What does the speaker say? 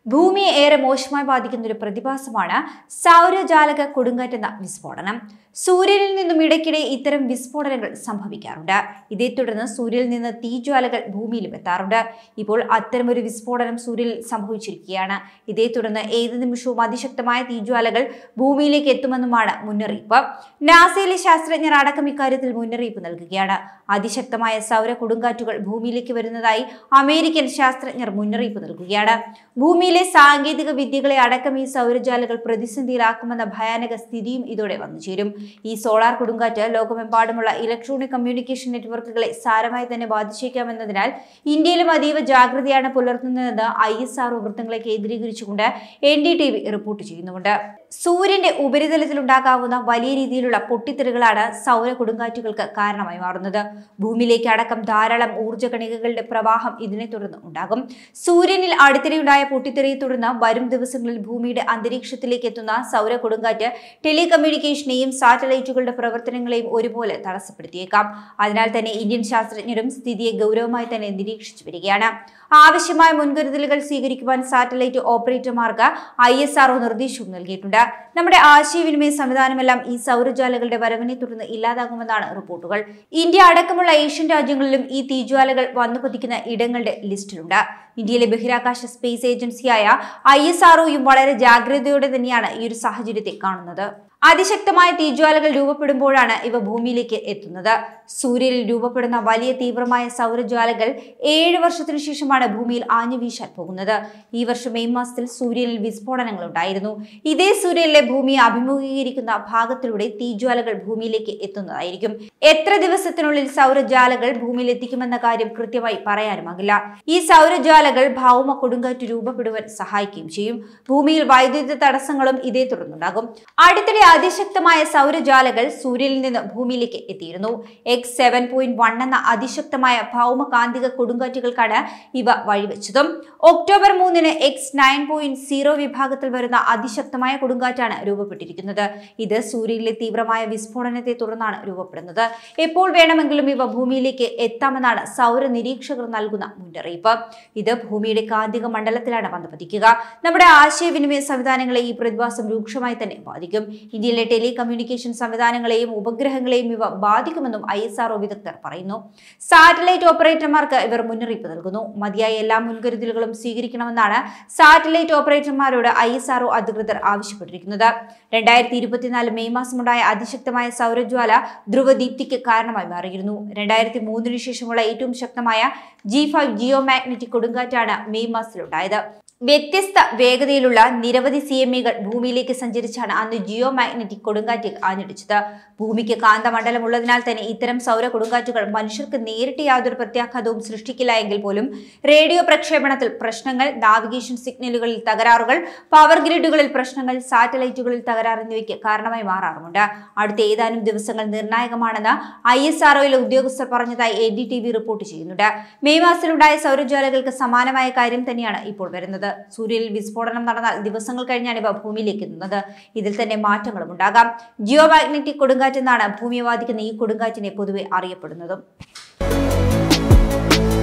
ഭൂമിയെ ഏറെ മോശമായി ബാധിക്കുന്ന ഒരു പ്രതിഭാസമാണ് സൗരജാലക കൊടുങ്കാറ്റെന്ന വിസ്ഫോടനം സൂര്യനിൽ നിന്നും ഇടയ്ക്കിടെ ഇത്തരം വിസ്ഫോടനങ്ങൾ സംഭവിക്കാറുണ്ട് ഇതേ തുടർന്ന് സൂര്യനിൽ നിന്ന് തീജ്വാലകൾ ഭൂമിയിലും എത്താറുണ്ട് ഇപ്പോൾ അത്തരമൊരു വിസ്ഫോടനം സൂര്യനിൽ സംഭവിച്ചിരിക്കുകയാണ് ഇതേ തുടർന്ന് ഏത് നിമിഷവും അതിശക്തമായ തീജ്വാലകൾ ഭൂമിയിലേക്ക് എത്തുമെന്നുമാണ് മുന്നറിയിപ്പ് നാസയിലെ ശാസ്ത്രജ്ഞർ അടക്കം ഇക്കാര്യത്തിൽ മുന്നറിയിപ്പ് നൽകുകയാണ് അതിശക്തമായ സൗര കൊടുങ്കാറ്റുകൾ ഭൂമിയിലേക്ക് വരുന്നതായി അമേരിക്കൻ ശാസ്ത്രജ്ഞർ മുന്നറിയിപ്പ് നൽകുകയാണ് ഭൂമിയിലെ സാങ്കേതിക വിദ്യകളെ അടക്കം ഈ സൗരജാലകൾ പ്രതിസന്ധിയിലാക്കുമെന്ന ഭയാനക സ്ഥിതിയും ഇതോടെ വന്നു ചേരും ഈ സോളാർ കൊടുങ്കാറ്റ് ലോകമെമ്പാടുമുള്ള ഇലക്ട്രോണിക് കമ്മ്യൂണിക്കേഷൻ നെറ്റ്വർക്കുകളെ സാരമായി തന്നെ ബാധിച്ചേക്കാമെന്നതിനാൽ ഇന്ത്യയിലും അതീവ ജാഗ്രതയാണ് പുലർത്തുന്നതെന്ന് ഐ എസ് ആർ വൃത്തങ്ങളെ കേന്ദ്രീകരിച്ചുകൊണ്ട് N D T V report ചെയ്യുന്നുണ്ട് സൂര്യന്റെ ഉപരിതലത്തിലുണ്ടാകാവുന്ന വലിയ രീതിയിലുള്ള പൊട്ടിത്തെറികളാണ് സൗര കൊടുങ്കാറ്റുകൾക്ക് കാരണമായി മാറുന്നത് ഭൂമിയിലേക്ക് അടക്കം ധാരാളം ഊർജ്ജ കണികകളുടെ പ്രവാഹം ഇതിനെ തുടർന്ന് ഉണ്ടാകും സൂര്യനിൽ അടുത്തിടെയുണ്ടായ പൊട്ടിത്തെറിയെ തുടർന്ന് വരും ദിവസങ്ങളിൽ ഭൂമിയുടെ അന്തരീക്ഷത്തിലേക്ക് എത്തുന്ന സൗര കൊടുങ്കാറ്റ് ടെലികമ്മ്യൂണിക്കേഷനെയും സാറ്റലൈറ്റുകളുടെ പ്രവർത്തനങ്ങളെയും ഒരുപോലെ തടസ്സപ്പെടുത്തിയേക്കാം അതിനാൽ തന്നെ ഇന്ത്യൻ ശാസ്ത്രജ്ഞരും സ്ഥിതിയെ ഗൗരവമായി തന്നെ നിരീക്ഷിച്ചു വരികയാണ് ആവശ്യമായ മുൻകരുതലുകൾ സ്വീകരിക്കുവാൻ സാറ്റലൈറ്റ് ഓപ്പറേറ്റർമാർക്ക് ഐ എസ് ആർഒ നിർദ്ദേശവും നൽകിയിട്ടുണ്ട് നമ്മുടെ ആശയവിനിമയ സംവിധാനമെല്ലാം ഈ സൗരജാലകളുടെ വരവിനെ തുടർന്ന് ഇല്ലാതാകുമെന്നാണ് റിപ്പോർട്ടുകൾ ഇന്ത്യ അടക്കമുള്ള ഏഷ്യൻ രാജ്യങ്ങളിലും ഈ തീജ്വാലകൾ വന്നു പതിക്കുന്ന ഇടങ്ങളുടെ ലിസ്റ്റിലുണ്ട് ഇന്ത്യയിലെ ബഹിരാകാശ സ്പേസ് ഏജൻസിയായ ഐ എസ് ആർഒയും വളരെ ജാഗ്രതയോടെ തന്നെയാണ് ഈ ഒരു സാഹചര്യത്തെ കാണുന്നത് അതിശക്തമായ തീജ്വാലകൾ രൂപപ്പെടുമ്പോഴാണ് ഇവ ഭൂമിയിലേക്ക് എത്തുന്നത് സൂര്യനിൽ രൂപപ്പെടുന്ന വലിയ തീവ്രമായ സൗരജ്വാലകൾ ഏഴ് വർഷത്തിനു ശേഷമാണ് ഭൂമിയിൽ ആഞ്ഞു വീശാൻ പോകുന്നത് ഈ വർഷം മെയ് മാസത്തിൽ സൂര്യനിൽ വിസ്ഫോടനങ്ങൾ ഉണ്ടായിരുന്നു ഇതേ സൂര്യനിലെ ഭൂമിയെ അഭിമുഖീകരിക്കുന്ന ഭാഗത്തിലൂടെ തീജ്വാലകൾ ഭൂമിയിലേക്ക് എത്തുന്നതായിരിക്കും എത്ര ദിവസത്തിനുള്ളിൽ സൗരജാലകൾ ഭൂമിയിൽ എത്തിക്കുമെന്ന കാര്യം കൃത്യമായി പറയാനുമാകില്ല ഈ സൗരജാലകൾ ഭൗമ കൊടുങ്കാറ്റ് രൂപപ്പെടുവാൻ സഹായിക്കുകയും ചെയ്യും ഭൂമിയിൽ വൈദ്യുത തടസ്സങ്ങളും ഇതേ തുടർന്നുണ്ടാകും അടുത്തിടെ അതിശക്തമായ സൗരജാലകൾ സൂര്യനിൽ നിന്ന് ഭൂമിയിലേക്ക് എത്തിയിരുന്നു എക്സ് സെവൻ പോയിന്റ് വൺ എന്ന അതിശക്തമായ ഭൗമകാന്തിക കൊടുങ്കാറ്റുകൾക്കാണ് ഇവ വഴിവെച്ചതും ഒക്ടോബർ മൂന്നിന് എക്സ് നയൻ പോയിന്റ് സീറോ വിഭാഗത്തിൽ വരുന്ന അതിശക്തമായ കൊടുങ്കാറ്റാണ് രൂപപ്പെട്ടിരിക്കുന്നത് ഇത് സൂര്യനിലെ തീവ്രമായ വിസ്ഫോടനത്തെ തുടർന്നാണ് രൂപപ്പെടുന്നത് എപ്പോൾ വേണമെങ്കിലും ഇവ ഭൂമിയിലേക്ക് എത്താമെന്നാണ് സൗര നിരീക്ഷകർ നൽകുന്ന മുന്നറിയിപ്പ് ഇത് ഭൂമിയുടെ കാന്തിക മണ്ഡലത്തിലാണ് വന്ന് പതിക്കുക നമ്മുടെ ആശയവിനിമയ സംവിധാനങ്ങളെ ഈ പ്രതിഭാസം രൂക്ഷമായി തന്നെ ബാധിക്കും ഇന്ത്യയിലെ ടെലികമ്മ്യൂണിക്കേഷൻ സംവിധാനങ്ങളെയും ഉപഗ്രഹങ്ങളെയും ഇവ ബാധിക്കുമെന്നും ഐ എസ് ആർഒ വിദഗ്ധർ പറയുന്നു സാറ്റലൈറ്റ് ഓപ്പറേറ്റർമാർക്ക് ഇവർ മുന്നറിയിപ്പ് നൽകുന്നു മതിയായ എല്ലാ മുൻകരുതലുകളും സ്വീകരിക്കണമെന്നാണ് സാറ്റലൈറ്റ് ഓപ്പറേറ്റർമാരോട് ഐ എസ് ആർഒ അധികൃതർ ആവശ്യപ്പെട്ടിരിക്കുന്നത് രണ്ടായിരത്തി ഇരുപത്തിനാല് മെയ് മാസമുണ്ടായ അതിശക്തമായ സൗരജ്വാല ധ്രുവദീപ്തിക്ക് കാരണമായി മാറിയിരുന്നു രണ്ടായിരത്തി മൂന്നിനു ശേഷമുള്ള ഏറ്റവും ശക്തമായ ജി ഫൈവ് ജിയോ മാഗ്നറ്റിക് കൊടുങ്കാറ്റാണ് മെയ് മാസത്തിലുണ്ടായത് വ്യത്യസ്ത വേഗതയിലുള്ള നിരവധി സി എം ഇകൾ ഭൂമിയിലേക്ക് സഞ്ചരിച്ചാണ് അന്ന് ജിയോ മാഗ്നറ്റിക് കൊടുങ്കാറ്റ് ആഞ്ഞടിച്ചത് ഭൂമിക്ക് കാന്തമണ്ഡലം ഉള്ളതിനാൽ തന്നെ ഇത്തരം സൗര കൊടുങ്കാറ്റുകൾ മനുഷ്യർക്ക് നേരിട്ട് യാതൊരു പ്രത്യാഘാതവും സൃഷ്ടിക്കില്ല എങ്കിൽ പോലും റേഡിയോ പ്രക്ഷേപണത്തിൽ പ്രശ്നങ്ങൾ നാവിഗേഷൻ സിഗ്നലുകളിൽ തകരാറുകൾ പവർ ഗ്രിഡുകളിൽ പ്രശ്നങ്ങൾ സാറ്റലൈറ്റുകളിൽ തകരാർ എന്നിവയ്ക്ക് കാരണമായി മാറാറുമുണ്ട് അടുത്ത ഏതാനും ദിവസങ്ങൾ നിർണായകമാണെന്ന് ഐ എസ് ആർഒയിലെ ഉദ്യോഗസ്ഥർ പറഞ്ഞതായി A D T V report ചെയ്യുന്നുണ്ട് മെയ് മാസത്തിലുണ്ടായ സൗരജ്വാലകൾക്ക് സമാനമായ കാര്യം തന്നെയാണ് ഇപ്പോൾ വരുന്നത് സൂര്യനിൽ വിസ്ഫോടനം നടന്നാൽ ദിവസങ്ങൾ കഴിഞ്ഞാണ് ഇവ ഭൂമിയിലേക്ക് എത്തുന്നത് ഇതിൽ തന്നെ മാറ്റങ്ങളും ഉണ്ടാകാം ജിയോ മാഗ്നറ്റിക് കൊടുങ്കാറ്റ് എന്നാണ് ഭൂമിയെ ബാധിക്കുന്ന ഈ കൊടുങ്കാറ്റിനെ പൊതുവെ അറിയപ്പെടുന്നതും